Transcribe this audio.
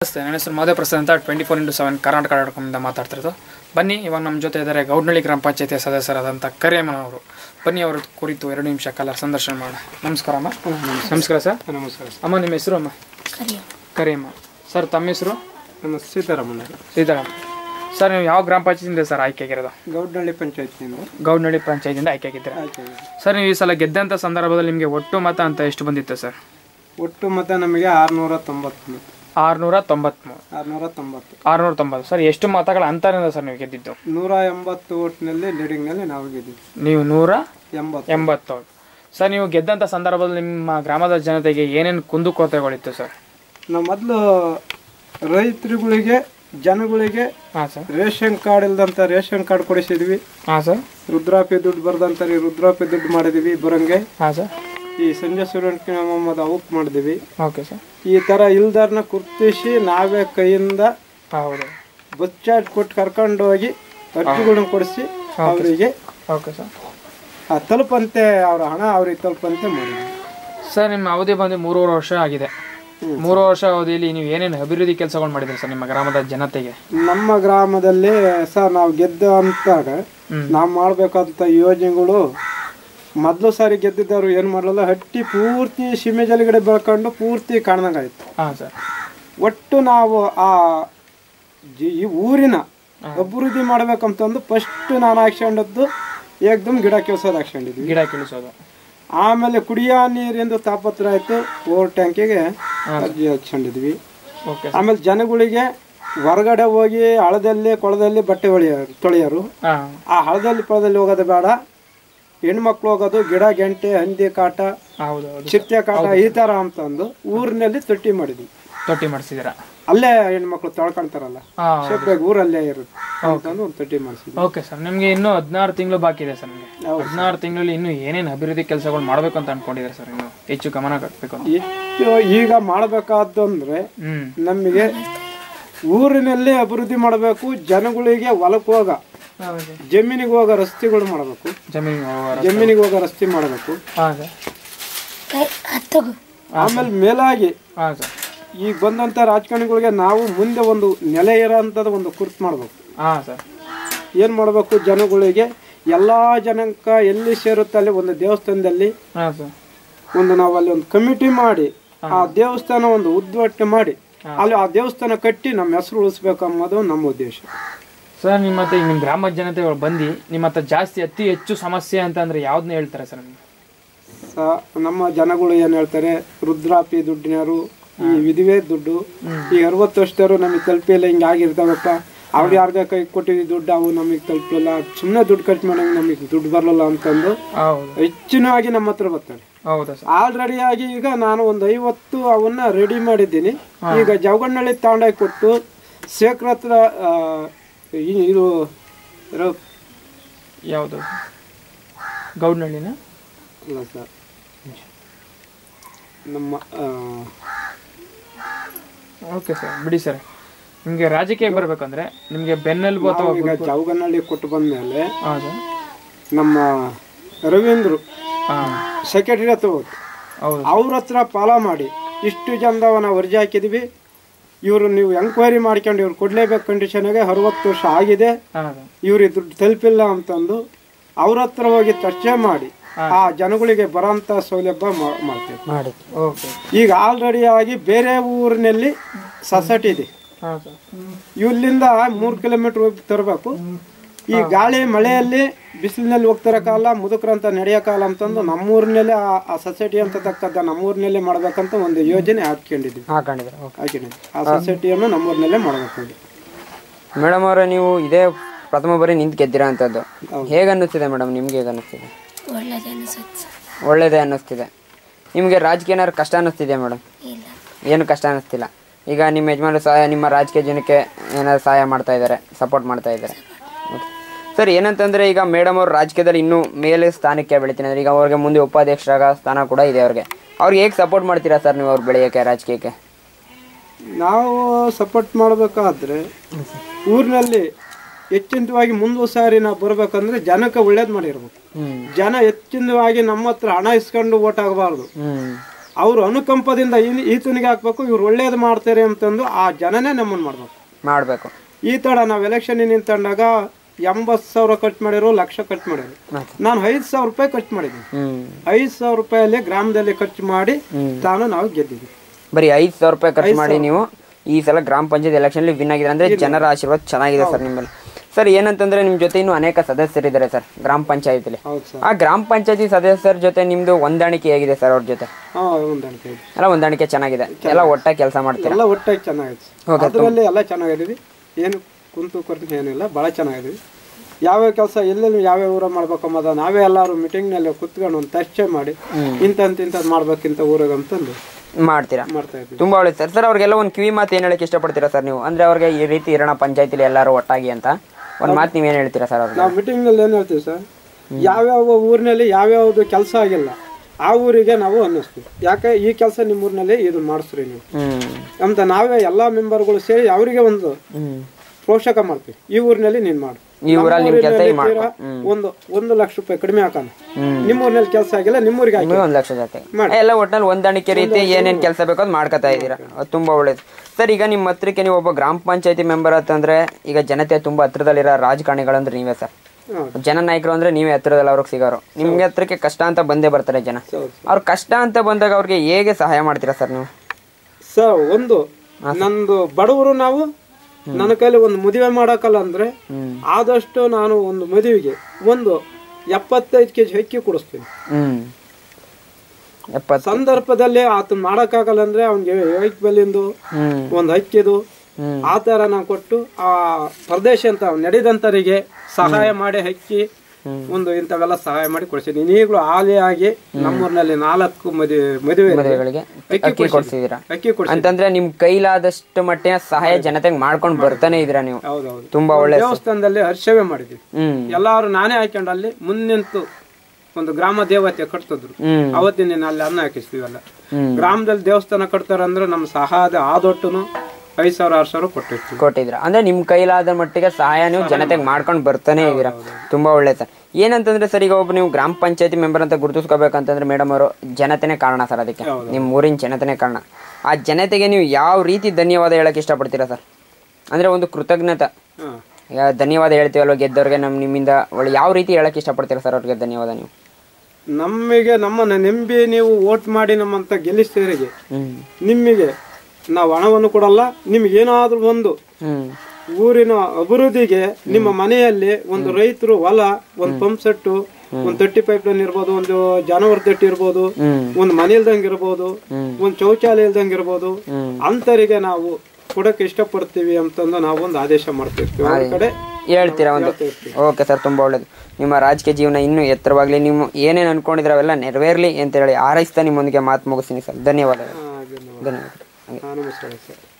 ನಮಸ್ತೆ ನನ್ನ ಹೆಸರು ಮಾಧವ ಪ್ರಸಾದ್ ಅಂತ twenty four into seven Karnataka dot ಕಾಮಿಂದ ಮಾತಾಡ್ತಿರೋದು ಬನ್ನಿ ಇವಾಗ ನಮ್ಮ ಜೊತೆ ಇದ್ದಾರೆ ಗೌಡ್ನಳ್ಳಿ ಗ್ರಾಮ ಪಂಚಾಯತಿ ಸದಸ್ಯರಾದಂಥ ಕರಿಯಮ್ಮನವರು ಬನ್ನಿ ಅವರ ಕುರಿತು ಎರಡು ನಿಮಿಷ ಕಾಲ ಸಂದರ್ಶನ ಮಾಡೋಣ ನಮಸ್ಕಾರ ಅಮ್ಮ ನಮಸ್ಕಾರ ಸರ್ ನಮಸ್ಕಾರ ಅಮ್ಮ ನಿಮ್ಮ ಹೆಸರು ಅಮ್ಮ ಕರಿಯಮ್ಮ ಸರ್ ತಮ್ಮ ಹೆಸರು ನಮ್ಮ ಸೀತಾರಾಮಣ್ಣ ಸೀತಾರಾಮ್ ಸರ್ ನೀವು ಯಾವ ಗ್ರಾಮ ಪಂಚಾಯತಿಯಿಂದ ಸರ್ ಆಯ್ಕೆ ಆಗಿರೋದು ಗೌಡ್ನಳ್ಳಿ ಪಂಚಾಯತ್ನಿಂದ ಗೌಡ್ನಳ್ಳಿ ಪಂಚಾಯತಿಯಿಂದ ಆಯ್ಕೆ ಆಗಿದ್ದೀರಾ ಆಯ್ಕೆ ಸರ್ ನೀವು ಈ ಸಲ ಗೆದ್ದಂಥ ಸಂದರ್ಭದಲ್ಲಿ ನಿಮಗೆ ಒಟ್ಟು ಮತ ಅಂತ ಎಷ್ಟು ಬಂದಿತ್ತು ಸರ್ ಒಟ್ಟು ಮತ ನಮಗೆ ಆರುನೂರ ತೊಂಬತ್ತು ಆರುನೂರ ತೊಂಬತ್ಮೂರು ಆರುನೂರ ತೊಂಬತ್ತು ಆರುನೂರ ತೊಂಬತ್ತು ಸರ್ ಎಷ್ಟು ಮತಗಳ ಅಂತರದಿಂದ ಸರ್ ನೀವು ಗೆದ್ದಿದ್ದು ನೂರ ಎಂಬತ್ತು ಓಟ್ನಲ್ಲಿ ಲೀಡಿಂಗ್ನಲ್ಲಿ ನಾವು ಗೆದ್ದಿದ್ವಿ ನೀವು ನೂರ ಎಂಬತ್ತು ಎಂಬತ್ತು ಸರ್ ನೀವು ಗೆದ್ದಂಥ ಸಂದರ್ಭದಲ್ಲಿ ನಿಮ್ಮ ಗ್ರಾಮದ ಜನತೆಗೆ ಏನೇನು ಕುಂದುಕೊರತೆಗಳಿತ್ತು ಸರ್ ನಾವು ಮೊದಲು ರೈತರುಗಳಿಗೆ ಜನಗಳಿಗೆ ಹಾಂ ಸರ್ ರೇಷನ್ ಕಾರ್ಡ್ ಇಲ್ದಂತ ರೇಷನ್ ಕಾರ್ಡ್ ಕೊಡಿಸಿದ್ವಿ ಹಾಂ ಸರ್ ರುದ್ರಾಪಿ ದುಡ್ಡು ಬರ್ದಂತಾರೆ ರುದ್ರಾಪಿ ದುಡ್ಡು ಮಾಡಿದ್ವಿ ಬರಂಗೆ ಹಾಂ ಸರ್ ಈ ಸಂಜೆ ಸ್ಟೂಡೆಂಟ್ ಮೊಹಮ್ಮದ್ ಅವಕ್ ಮಾಡಿದ್ವಿ ಓಕೆ ಸರ್ ಈ ಥರ ಇಲ್ದಾರ್ನ ಗುರ್ತಿಸಿ ನಾವೇ ಕೈಯಿಂದ ಹೌದು ಬಸ್ ಚಾರ್ಜ್ ಕೊಟ್ಟು ಕರ್ಕೊಂಡು ಹೋಗಿ ಅರ್ಜಿಗಳನ್ನ ಕೊಡಿಸಿ ಅವರಿಗೆ ಓಕೆ ಸರ್ ಆ, ತಲುಪಂತೆ ಅವರ ಹಣ ಅವ್ರಿಗೆ ತಲುಪಂತೆ ಮಾಡಿದ್ವಿ ಸರ್ ನಿಮ್ಮ ಅವಧಿ ಬಂದು ಮೂರುವರೆ ವರ್ಷ ಆಗಿದೆ ಹ್ಮ್. ಮೂರು ವರ್ಷ ಅವಧಿಯಲ್ಲಿ ನೀವು ಏನೇನು ಅಭಿವೃದ್ಧಿ ಕೆಲಸಗಳು ಮಾಡಿದ್ರಿ ಸರ್ ನಿಮ್ಮ ಗ್ರಾಮದ ಜನತೆಗೆ ನಮ್ಮ ಗ್ರಾಮದಲ್ಲಿ ಸರ್ ನಾವು ಗೆದ್ದ ಅಂತಾಗ ಹ್ಮ್. ನಾವು ಮಾಡ್ಬೇಕಂತ ಯೋಜನೆಗಳು ಮೊದಲು ಸಾರಿ ಗೆದ್ದಿದ್ದವರು ಏನು ಮಾಡಲ್ಲ ಹಟ್ಟಿ ಪೂರ್ತಿ ಸೀಮೆ ಜಲಗಡೆ ಬೆಳ್ಕೊಂಡು ಪೂರ್ತಿ ಕಾಣ್ದಂಗಾಯ್ತು ಹಾಂ ಸರ್ ಒಟ್ಟು ನಾವು ಆ ಜಿ- ಈ ಊರಿನ ಅಭಿವೃದ್ಧಿ ಮಾಡ್ಬೇಕಂತಂದು ಫಸ್ಟ್ ನಾನು ಹಾಕ್ಸ್ಕೊಂಡದ್ದು ಏಕ್ದಮ್ ಗಿಡ ಕೆಲ್ಸೋದು ಹಾಕ್ಸ್ಕೊಂಡಿದ್ವಿ ಗಿಡ ಕೀಳಿಸೋದು ಆಮೇಲೆ ಕುಡಿಯೋ ನೀರಿಂದು ತಾಪತ್ರ ಆಯ್ತು ಓವರ್ ಟ್ಯಾಂಕಿಗೆ ಅರ್ಜಿ ಹಾಕ್ಸ್ಕೊಂಡಿದ್ವಿ ಓಕೆ ಆಮೇಲೆ ಜನಗಳಿಗೆ ಹೊರಗಡೆ ಹೋಗಿ ಹಳದಲ್ಲಿ ಕೊಳದಲ್ಲಿ ಬಟ್ಟೆ ಹೊಳಿಯೋರು ತೊಳೆಯೋರು ಹಾಂ ಆ ಹಳದಲ್ಲಿ ಕೊಳದಲ್ಲಿ ಹೋಗೋದು ಬೇಡ ಹೆಣ್ಮಕ್ಳು ಹೋಗೋದು ಗಿಡ ಗೆಂಟೆ ಹಂದಿ ಕಾಟ ಹೌದು ಹೌದು ಚಿರತೆ ಕಾಟ ಈ ಥರ ಅಂತಂದು ಊರಿನಲ್ಲಿ ತೊಟ್ಟಿ ಮಾಡಿದ್ವಿ ತೊಟ್ಟಿ ಮಾಡಿಸಿದ್ದೀರಾ ಅಲ್ಲೇ ಹೆಣ್ಮಕ್ಳು ತೊಳ್ಕೊಂತಾರಲ್ಲ ಹಾಂ ಶೆಪ್ಪಿಗೆ ಊರಲ್ಲೇ ಇರುತ್ತೆ ಅಂತಂದು ಒಂದು ತೊಟ್ಟಿ ಮಾಡಿಸಿದ್ವಿ ಓಕೆ ಸರ್ ನಿಮಗೆ ಇನ್ನೂ ಹದಿನಾರು ತಿಂಗಳು ಬಾಕಿ ಇದೆ ಸರ್ ನಿಮಗೆ ಹೌದು. ಹದಿನಾರು ತಿಂಗಳಲ್ಲಿ ಇನ್ನೂ ಏನೇನು ಅಭಿವೃದ್ಧಿ ಕೆಲಸಗಳು ಮಾಡಬೇಕು ಅಂತ ಅನ್ಕೊಂಡಿದ್ದಾರೆ ಸರ್ ಇನ್ನು ಹೆಚ್ಚು ಗಮನ ಕಟ್ಟಬೇಕು ಅಂತ ಹೆಚ್ಚು ಈಗ ಮಾಡಬೇಕಾದಂದ್ರೆ ಹ್ಮ್ ನಮಗೆ ಊರಿನಲ್ಲಿ ಅಭಿವೃದ್ಧಿ ಮಾಡಬೇಕು ಜನಗಳಿಗೆ ಹೊಲಕ್ಕೆ ಹೋಗ ಜಮೀನಿಗೆ ಹೋಗೋ ರಸ್ತೆಗಳು ಮಾಡಬೇಕು ಜಮೀನು ಹೋಗೋರ ಜಮೀನಿಗೆ ಹೋಗೋ ರಸ್ತೆ ಮಾಡಬೇಕು ಹಾಂ ಸರ್ ಆಮೇಲೆ ಮೇಲಾಗಿ ಹಾಂ ಸರ್ ಈಗ ಬಂದಂಥ ರಾಜಕಾರಣಿಗಳಿಗೆ ನಾವು ಮುಂದೆ ಒಂದು ನೆಲೆ ಇರೋಂಥದ್ದು ಒಂದು ಕುರ್ತು ಮಾಡಬೇಕು ಹಾಂ ಸರ್ ಏನು ಮಾಡಬೇಕು ಜನಗಳಿಗೆ ಎಲ್ಲ ಜನಾಂಗ ಎಲ್ಲಿ ಸೇರುತ್ತೆ ಅಲ್ಲಿ ಒಂದು ದೇವಸ್ಥಾನದಲ್ಲಿ ಹಾಂ ಸರ್ ಒಂದು ನಾವು ಅಲ್ಲಿ ಒಂದು ಕಮಿಟಿ ಮಾಡಿ ಆ ದೇವಸ್ಥಾನ ಒಂದು ಉದ್ಘಾಟನೆ ಮಾಡಿ ಅಲ್ಲಿ ಆ ದೇವಸ್ಥಾನ ಕಟ್ಟಿ ನಮ್ಮ ಹೆಸರು ಉಳಿಸ್ಬೇಕು ಅನ್ನೋದು ನಮ್ಮ ಉದ್ದೇಶ ಸರ್ ನಿಮ್ಮ ಹತ್ರ ಈಗ ನಿಮ್ಮ ಗ್ರಾಮದ ಜನತೆಗಳು ಬಂದು ನಿಮ್ಮ ಹತ್ರ ಜಾಸ್ತಿ ಅತಿ ಹೆಚ್ಚು ಸಮಸ್ಯೆ ಅಂತಂದ್ರೆ ಯಾವ್ದನ್ನ ಹೇಳ್ತಾರೆ ಸರ್ ನಿಮ್ಗೆ ಸ- ನಮ್ಮ ಜನಗಳು ಏನು ಹೇಳ್ತಾರೆ ರುದ್ರಾಪಿ ದುಡ್ಡಿನವರು ಈ ವಿಧವೆ ದುಡ್ಡು ಈ ಅರವತ್ತು ವರ್ಷದವರು ನಮಗೆ ತಲುಪಿಲ್ಲ ಹಿಂಗೆ ಆಗಿರ್ತಾವಪ್ಪ ಅವ್ರು ಯಾರ್ಗ ಕೈ ಕೊಟ್ಟಿದ್ವಿ ದುಡ್ಡು ಅವು ನಮಗೆ ತಲುಪಿಲ್ಲ ಸುಮ್ಮನೆ ದುಡ್ಡು ಖರ್ಚು ಮಾಡಂಗೆ ನಮಗೆ ದುಡ್ಡು ಬರಲ್ಲ ಅಂತಂದು ಹೌದು ಹೆಚ್ಚಿನವಾಗಿ ನಮ್ಮ ಹತ್ರ ಬರ್ತಾರೆ ಹೌದಾ ಸರ್ ಆಲ್ರೆಡಿ ಆಗಿ ಈಗ ನಾನು ಒಂದು ಐವತ್ತು ಅವನ್ನ ರೆಡಿ ಮಾಡಿದ್ದೀನಿ ಈಗ ಜವಗಣ್ಣಳ್ಳಿ ತಾಂಡಾಗಿ ಕೊಟ್ಟು ಶೇಖರ್ ಹತ್ರ ಆ, ಈ- ಇದು ರ- ಯಾವುದು ಗೌಡ್ನಳ್ಳಿನ ಅಲ್ಲ ಸರ್ ನಮ್ಮ ಆ, ಓಕೆ ಸರ್ ಬಿಡಿ ಸರ್ ನಿಮಗೆ ರಾಜಕೀಯಕ್ಕೆ ಬರ್ಬೇಕಂದ್ರೆ ನಿಮಗೆ ಬೆನ್ನೆಲುಬು ಅಥವಾ ನಾವು ಈಗ ಜವಗಣ್ಣಳ್ಳಿ ಕೊಟ್ಟು ಬಂದಮೇಲೆ ಹಾಂ ಸರ್ ನಮ್ಮ ರವೀಂದ್ರು ಹಾಂ ಸೆಕ್ರೆಟರಿ ಹತ್ರ ಹೋಗಿ ಹೌದು ಅವ್ರ ಹತ್ರ ಪಾಲ ಮಾಡಿ ಇಷ್ಟು ಜನದವ ನಾವು ಅರ್ಜಿ ಹಾಕಿದ್ವಿ ಇವರು ನೀವು ಎಂಕ್ವೈರಿ ಮಾಡ್ಕೊಂಡು ಇವ್ರು ಕೊಡಲೇಬೇಕು ಕಂಡೀಷನ್ಗೆ ಅರವತ್ತು ವರ್ಷ ಆಗಿದೆ ಹಾಂ ಸರ್ ಇವ್ರಿಗೆ ದುಡ್ಡು ತಲುಪಿಲ್ಲ ಅಂತಂದು ಅವ್ರ ಹತ್ರ ಹೋಗಿ ಚರ್ಚೆ ಮಾಡಿ ಆ ಜನಗಳಿಗೆ ಬರೋಂಥ ಸೌಲಭ್ಯ ಮಾ- ಮಾಡ್ತೇವೆ ಮಾಡಿ ಓಕೆ ಈಗ ಆಲ್ರೆಡಿ ಆಗಿ ಬೇರೆ ಊರಿನಲ್ಲಿ ಸೊಸೈಟಿ ಇದೆ ಹಾಂ ಸರ್ ಇಲ್ಲಿಂದ ಮೂರು ಕಿಲೋಮೀಟರ್ ಹೋಗಿ ತರಬೇಕು ಈ ಗಾಳಿ ಮಳೆಯಲ್ಲಿ ಬಿಸಿಲಿನಲ್ಲಿ ಹೋಗ್ತಿರೋ ಕಾಲ ಮುದುಕರಂತ ನಡೆಯೋ ಕಾಲ ಅಂತಂದು ನಮ್ಮೂರಿನಲ್ಲೇ ಆ- ಆ ಸೊಸೈಟಿ ಅಂತ ತಕ್ಕಂಥ ನಮ್ಮೂರಿನಲ್ಲೇ ಮಾಡ್ಬೇಕಂತ ಒಂದು ಯೋಜನೆ ಹಾಕ್ಕೊಂಡಿದ್ವಿ ಹಾಕೊಂಡಿದ್ರೆ ಓಕೆ ಹಾಕೊಂಡಿದ್ವಿ ಆ ಸೊಸೈಟಿಯನ್ನು ನಮ್ಮೂರಿನಲ್ಲೇ ಮಾಡಬೇಕು ಮೇಡಮ್ ಅವರೇ ನೀವು ಇದೇ ಪ್ರಥಮ ಬಾರಿ ನಿಂತು ಗೆದ್ದಿರೋ ಅಂಥದ್ದು ಹೇಗೆ ಅನ್ನಿಸ್ತಿದೆ ಮೇಡಮ್ ನಿಮ್ಗೆ ಹೇಗೆ ಅನ್ನಿಸ್ತಿದೆ ಒಳ್ಳೇದು ಅನಿಸುತ್ತೆ ಸರ್ ಒಳ್ಳೇದೇ ಅನ್ನಿಸ್ತಿದೆ ನಿಮಗೆ ರಾಜಕೀಯ ಏನಾದ್ರು ಕಷ್ಟ ಅನ್ನಿಸ್ತಿದೆಯಾ ಮೇಡಮ್ ಇಲ್ಲ ಏನು ಕಷ್ಟ ಅನ್ನಿಸ್ತಿಲ್ಲ ಈಗ ನಿಮ್ಮ ಯಜಮಾನರು ಸಹಾಯ ನಿಮ್ಮ ರಾಜಕೀಯ ಜನಕ್ಕೆ ಏನಾದ್ರು ಸಹಾಯ ಮಾಡ್ತಾ ಇದ್ದಾರೆ ಸಪೋರ್ಟ್ ಮಾಡ್ತಾ ಇದ್ದಾರೆ ಓಕೆ ಸರ್ ಏನಂತಂದರೆ ಈಗ ಮೇಡಮ್ ಅವರು ರಾಜಕೀಯದಲ್ಲಿ ಇನ್ನೂ ಮೇಲೆ ಸ್ಥಾನಕ್ಕೆ ಬೆಳಿತೀನಿ ಅಂದರೆ ಈಗ ಅವ್ರಿಗೆ ಮುಂದೆ ಉಪಾಧ್ಯಕ್ಷರಾಗ ಸ್ಥಾನ ಕೂಡ ಇದೆ ಅವ್ರಿಗೆ ಅವ್ರಿಗೆ ಹೇಗೆ ಸಪೋರ್ಟ್ ಮಾಡ್ತೀರಾ ಸರ್ ನೀವು ಅವ್ರು ಬೆಳೆಯೋಕ್ಕೆ ರಾಜಕೀಯಕ್ಕೆ ನಾವು ಸಪೋರ್ಟ್ ಮಾಡಬೇಕಾದ್ರೆ ಊರಿನಲ್ಲಿ ಹೆಚ್ಚಿನವಾಗಿ ಮುಂದೆ ಸಾರಿ ನಾವು ಬರ್ಬೇಕಂದ್ರೆ ಜನಕ್ಕೆ ಒಳ್ಳೇದು ಮಾಡಿರ್ಬೇಕು ಹ್ಞೂ ಜನ ಹೆಚ್ಚಿನವಾಗಿ ನಮ್ಮ ಹತ್ರ ಹಣ ಇಸ್ಕೊಂಡು ಓಟ್ ಆಗಬಾರ್ದು ಹ್ಞೂ ಅವರು ಅನುಕಂಪದಿಂದ ಈ- ಈತನಿಗೆ ಹಾಕ್ಬೇಕು ಇವ್ರು ಒಳ್ಳೇದು ಮಾಡ್ತಾರೆ ಅಂತಂದು ಆ ಜನನೇ ನಮ್ಮನ್ನು ಮಾಡ್ಬೇಕು ಮಾಡಬೇಕು ಈ ಥರ ನಾವು ಎಲೆಕ್ಷನ್ ನಿಂತಂಡಾಗ ಎಂಬತ್ತು ಸಾವಿರ ಖರ್ಚು ಮಾಡಿರೋ ಲಕ್ಷ ಖರ್ಚು ಮಾಡಿದ್ರು ಮತ್ತೆ? ನಾನು ಐದು ಸಾವಿರ ರೂಪಾಯಿ ಖರ್ಚು ಮಾಡಿದ್ದೀನಿ ಹ್ಮ್ ಐದು ಸಾವಿರ ರೂಪಾಯಲ್ಲಿ ಗ್ರಾಮದಲ್ಲಿ ಖರ್ಚು ಮಾಡಿ ತಾನು ನಾವು ಗೆದ್ದಿದ್ವಿ ಬರೀ ಐದು ಸಾವಿರ ರೂಪಾಯಿ ಖರ್ಚು ಮಾಡಿ ನೀವು ಈ ಸಲ ಗ್ರಾಮ ಪಂಚಾಯತ್ ಎಲೆಕ್ಷನ್ ವಿನ್ ಆಗಿದ್ರೆ ಅಂದ್ರೆ ಜನರ ಆಶೀರ್ವಾದ ಚೆನ್ನಾಗಿದೆ ಸರ್ ನಿಮ್ಮಲ್ಲಿ ಸರ್ ಏನಂತಂದ್ರೆ ನಿಮ್ ಜೊತೆ ಇನ್ನು ಅನೇಕ ಸದಸ್ಯರಿದ್ದಾರೆ ಸರ್ ಗ್ರಾಮ ಪಂಚಾಯತಿಲಿ ಹೌದು ಸರ್ ಆ ಗ್ರಾಮ ಪಂಚಾಯತಿ ಸದಸ್ಯರ ಜೊತೆ ನಿಮ್ದು ಹೊಂದಾಣಿಕೆ ಹೇಗಿದೆ ಸರ್ ಅವ್ರ ಜೊತೆ ಹಾಂ ಹೊಂದಾಣಿಕೆ ಇದೆ ಎಲ್ಲ ಹೊಂದಾಣಿಕೆ ಚೆನ್ನಾಗಿದೆ ಎಲ್ಲ ಒಟ್ಟಾಗಿ ಕೆಲಸ ಮಾಡ್ತೀರಾ ಎಲ್ಲ ಒಟ್ಟಾಗಿ ಚೆನ್ನಾಗಿದೆ ಅದರಲ್ಲಿ ಎಲ್ಲ ಚೆನ್ನಾಗಿದ್ದೀವಿ ಏನು ಕುಂತು ಕೊರತೆ ಏನಿಲ್ಲ ಭಾಳ ಚೆನ್ನಾಗಿದ್ದೀವಿ ಯಾವ್ಯಾವ ಕೆಲಸ ಎಲ್ಲೆಲ್ಲಿ ಯಾವ್ಯಾವ ಊರ ಮಾಡ್ಬೇಕು ಅನ್ನೋದ ನಾವೇ ಎಲ್ಲರೂ ಮೀಟಿಂಗ್ನಲ್ಲಿ ಕುತ್ಕೊಂಡು ಒಂದು ಚರ್ಚೆ ಮಾಡಿ ಇಂಥಂತ ಇಂಥದ್ದು ಮಾಡ್ಬೇಕಿಂತ ಊರಾಗ ಅಂತಂದು ಮಾಡ್ತೀರಾ ಮಾಡ್ತಾ ಇದ್ವಿ ತುಂಬಾ ಒಳ್ಳೆ ಸರ್ ಸರ್ ಅವ್ರಿಗೆಲ್ಲ ಒಂದು ಕಿವಿ ಮಾತು ಏನು ಹೇಳಕ್ಕೆ ಇಷ್ಟಪಡ್ತೀರಾ ಸರ್ ನೀವು ಅಂದ್ರೆ ಅವ್ರಿಗೆ ಈ ರೀತಿ ಇರೋಣ ಪಂಚಾಯತಿಲಿ ಎಲ್ಲರೂ ಒಟ್ಟಾಗಿ ಅಂತ ಒಂದು ಮಾತು ನೀವೇನು ಹೇಳ್ತೀರಾ ಸರ್ ಅವ್ರಿಗೆ ನಾವು ಮೀಟಿಂಗ್ನಲ್ಲಿ ಏನು ಹೇಳ್ತೀವಿ ಸರ್ ಯಾವ್ಯಾವ ಊರಿನಲ್ಲಿ ಯಾವ್ಯಾವ್ದು ಕೆಲಸ ಆಗಿಲ್ಲ ಆ ಊರಿಗೆ ನಾವು ಅನ್ನಿಸ್ತೀವಿ ಯಾಕೆ ಈ ಕೆಲಸ ನಿಮ್ಮ ಊರಿನಲ್ಲಿ ಇದು ಮಾಡಿಸ್ರಿ ನೀವು ಹ್ಮ್ ಅಂತ ನಾವೇ ಎಲ್ಲ ಮೆಂಬರ್ಗಳು ಸೇರಿ ಅವರಿಗೆ ಒಂದು ಹ್ಮ್ ಪೋಷಕ ಮಾಡ್ತೀವಿ ಈ ಊರಿನಲ್ಲಿ ನೀನ್ ಮಾಡು ಈ ಊರಲ್ಲಿ ನಿಮ್ ಕೆಲಸ ಊರಿನಲ್ಲಿ ತೀರಾ ಒಂದು ಒಂದು ಲಕ್ಷ ರೂಪಾಯಿ ಕಡಿಮೆ ಹಾಕೋಣ ನಿಮ್ಮ ಊರಿನಲ್ಲಿ ಕೆಲಸ ಆಗಿಲ್ಲ ನಿಮ್ಮ ಊರಿಗೆ ಹಾಕಿ ನಿಮಗೆ ಒಂದು ಲಕ್ಷ ಜೊತೆ ಎಲ್ಲ ಒಟ್ಟಿನಲ್ಲಿ ಹೊಂದಾಣಿಕೆ ರೀತಿ ಏನೇನು ಕೆಲಸ ಬೇಕೋ ಅದು ಮಾಡ್ಕೊತಾ ಇದ್ದೀರಾ ಅದು ತುಂಬಾ ಒಳ್ಳೇದು ಸರ್ ಈಗ ನಿಮ್ಮ ಹತ್ರಕ್ಕೆ ನೀವು ಒಬ್ಬ ಗ್ರಾಮ ಪಂಚಾಯತಿ ಮೆಂಬರ್ ಅಂತಂದ್ರೆ ಈಗ ಜನತೆ ತುಂಬಾ ಹತ್ರದಲ್ಲಿರೋ ರಾಜಕಾರಣಿಗಳಂದ್ರೆ ನೀವೇ ಸರ್ ಹೌದು. ಜನ ನಾಯಕರು ಅಂದ್ರೆ ನೀವೇ ಹತ್ರದಲ್ಲಿ ಅವ್ರಿಗೆ ಸಿಗೋರು ನಿಮ್ಗೆ ಹತ್ರಕ್ಕೆ ಕಷ್ಟ ಅಂತ ಬಂದೇ ಬರ್ತಾರೆ ಜನ ಹೌದು. ಅವ್ರ ಕಷ್ಟ ಅಂತ ಬಂದಾಗ ಅವ್ರಿಗೆ ಹೇಗೆ ಸಹಾಯ ಮಾಡ್ತೀರಾ ಸರ್ ನೀವು ಸರ್ ಒಂದು ನಂದು ಬಡವರು ನಾವು ನನ್ನ ಕೈಲಿ ಒಂದು ಮದುವೆ ಮಾಡಕ್ಕಲ್ಲ ಅಂದ್ರೆ ಆದಷ್ಟು ನಾನು ಒಂದು ಮದುವೆಗೆ ಒಂದು ಎಪ್ಪತ್ತೈದು ಕೆಜಿ ಅಕ್ಕಿ ಕೊಡಿಸ್ತೀನಿ ಹ್ಮ್ ಎಪ್ಪತ್ತು ಸಂದರ್ಭದಲ್ಲಿ ಆತನ ಮಾಡಕ್ಕಾಗಲ್ಲ ಅಂದ್ರೆ ಅವ್ನಿಗೆ ಏಕ್ ಬೆಲ್ಲಿಂದು ಹ್ಮ್ ಒಂದು ಅಕ್ಕಿದು ಹ್ಮ್. ಆ ತರ ನಾವು ಕೊಟ್ಟು ಆ ಪ್ರದೇಶ ಅಂತ ನಡೆದಂತರಿಗೆ ಸಹಾಯ ಮಾಡಿ ಹಕ್ಕಿ ಒಂದು ಇಂಥವೆಲ್ಲ ಸಹಾಯ ಮಾಡಿ ಕೊಡ್ಸಿದ್ದೀನಿ ಈಗಲೂ ಹಾಲಿ ಆಗಿ ನಮ್ಮೂರಿನಲ್ಲಿ ನಾಲ್ಕು ಮದುವೆ ಮದುವೆ ಮದುವೆಗಳಿಗೆ ಅಕ್ಕಿ ಕೊಡ್ಸಿದೀರಾ ಅಕ್ಕಿ ಕೊಡ್ಸಿ ಅಂತಂದ್ರೆ ನಿಮ್ ಕೈಲಾದಷ್ಟು ಮಟ್ಟಿನ ಸಹಾಯ ಜನತೆಗೆ ಮಾಡ್ಕೊಂಡು ಬರ್ತಾನೆ ಇದೀರಾ ನೀವು ಹೌದೌದು ತುಂಬಾ ಒಳ್ಳೆ ದೇವಸ್ಥಾನದಲ್ಲಿ ಹರ್ಷವೇ ಮಾಡಿದ್ವಿ ಹ್ಮ್ ಎಲ್ಲಾರು ನಾನೇ ಹಾಕೊಂಡು ಅಲ್ಲಿ ಮುಂದಿಂತು ಒಂದು ಗ್ರಾಮ ದೇವತೆ ಕಟ್ತಿದ್ರು ಹ್ಮ್ ಅವತ್ತಿನ ದಿನ ಅಲ್ಲಿ ಅನ್ನ ಹಾಕಿಸ್ತೀವಲ್ಲ ಹ್ಮ್. ಗ್ರಾಮದಲ್ಲಿ ದೇವಸ್ಥಾನ ಕಟ್ತಾರಂದ್ರೆ ನಮ್ಮ ಸಹಾಯ ಆದೊಟ್ಟುನು ಐದ್ ಸಾವಿರ ಆರು ಸಾವಿರ ಕೊಟ್ಟಿರ್ತೀವಿ ಕೊಟ್ಟಿದ್ರ ಅಂದ್ರೆ ನಿಮ್ ಕೈಲಾದ ಮಟ್ಟಿಗೆ ಸಹಾಯ ನೀವು ಜನತೆಗೆ ಮಾಡ್ಕೊಂಡು ಬರ್ತಾನೆ ಇದೀರಾ ತುಂಬಾ ಒಳ್ಳೆ ಸರ್ ಏನಂತಂದ್ರೆ ಸರ್ ಈಗ ಒಬ್ಬ ನೀವು ಗ್ರಾಮ ಪಂಚಾಯತಿ ಮೆಂಬರ್ ಅಂತ ಗುರುತಿಸ್ಕೋಬೇಕಂತಂದ್ರೆ ಮೇಡಮ್ ಅವರು ಜನತೆನೇ ಕಾರಣ ಸರ್ ಅದಕ್ಕೆ ನಿಮ್ ಊರಿನ ಜನತೆನೇ ಕಾರಣ ಆ ಜನತೆಗೆ ನೀವು ಯಾವ ರೀತಿ ಧನ್ಯವಾದ ಹೇಳಕ್ ಇಷ್ಟಪಡ್ತೀರಾ ಸರ್ ಅಂದ್ರೆ ಒಂದು ಕೃತಜ್ಞತೆ ಹಾ ಈಗ ಧನ್ಯವಾದ ಹೇಳ್ತೀವಲ್ವ ಗೆದ್ದವ್ರಿಗೆ ನಮ್ ನಿಮ್ಮಿಂದ ಒಳ್ಳೆ ಯಾವ ರೀತಿ ಹೇಳಕ್ ಇಷ್ಟಪಡ್ತೀರಾ ಸರ್ ಅವ್ರಿಗೆ ಧನ್ಯವಾದ ನೀವು ನಮಗೆ ನಮ್ಮನ್ನ ನಂಬಿ ನೀವು ವೋಟ್ ಮಾಡಿ ನಮ್ಮಂತ ಗೆಲ್ಲಿಸ್ತೀರಿಗೆ ಹ್ಮ್ ನಿಮಗೆ ನಾವು ಹಣವನ್ನು ಕೊಡಲ್ಲ ನಿಮ್ಗೆ ಏನಾದ್ರೂ ಒಂದು ಹ್ಮ್ ಊರಿನ ಅಭಿವೃದ್ಧಿಗೆ ನಿಮ್ಮ ಮನೆಯಲ್ಲಿ ಒಂದು ರೈತರು ಹೊಲ ಒಂದು ಪಂಪ್ ಸೆಟ್ಟು ಒಂದು ತಟ್ಟಿ ಪೈಪ್ ಲೈನ್ ಇರ್ಬೋದು ಒಂದು ಜಾನುವಾರು ತಟ್ಟಿ ಇರ್ಬೋದು ಹ್ಮ್ ಒಂದು ಮನೆ ಇಲ್ದಂಗೆ ಇರ್ಬೋದು ಒಂದು ಶೌಚಾಲಯ ಇಲ್ದಂಗೆ ಇರ್ಬೋದು ಅಂತರಿಗೆ ನಾವು ಕೊಡಕ್ಕೆ ಇಷ್ಟಪಡ್ತೀವಿ ಅಂತಂದು ನಾವು ಒಂದು ಆದೇಶ ಮಾಡ್ತಿರ್ತೀವಿ ಅವ್ರ ಕಡೆ ಹೇಳ್ತೀರಾ ಒಂದು ಓಕೆ ಸರ್ ತುಂಬಾ ಒಳ್ಳೇದು ನಿಮ್ಮ ರಾಜಕೀಯ ಜೀವನ ಇನ್ನೂ ಎತ್ತರವಾಗ್ಲಿ ನೀವು ಏನೇನು ಅನ್ಕೊಂಡಿದ್ರೆ ಅವೆಲ್ಲ ನೆರವೇರ್ಲಿ ಅಂತ ಹೇಳಿ ಹಾರೈಸ್ತಾ ನಿಮ್ಮೊಂದಿಗೆ ಮಾತು ಮುಗಿಸ್ತೀನಿ ಸರ್ ಧನ್ಯವಾದಗಳು ಆ, ಧನ್ಯವಾದ. ಧನ್ಯವಾದ ಆ, ನಮಸ್ಕಾರ ಸರ್